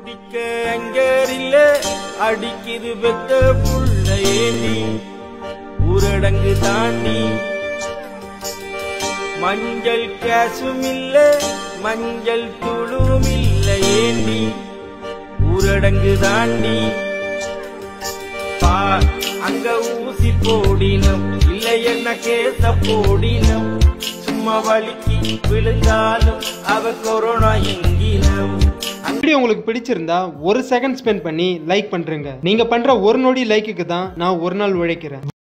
குடிக்க அங்கரில்ல அடிக்குது பெத்த புள்ள ஏந்தி ஊரடங்கு தாண்டி மஞ்சள் கேசும் இல்ல மஞ்சள் துளும் இல்ல ஏந்தி ஊரடங்கு தாண்டி பார் அங்க ஊசி போடினம் இல்ல என்ன கேச போடினம் சும்மா வலிக்கு விழுந்தாலும் அவ கொரோனா எங்கினம் வீடியோ உங்களுக்கு பிடிச்சிருந்தா ஒரு செகண்ட் ஸ்பெண்ட் பண்ணி லைக் பண்றேங்க நீங்க பண்ற ஒரு நொடி லைக்குக்கு தான் நான் ஒரு நாள் உழைக்கிறேன்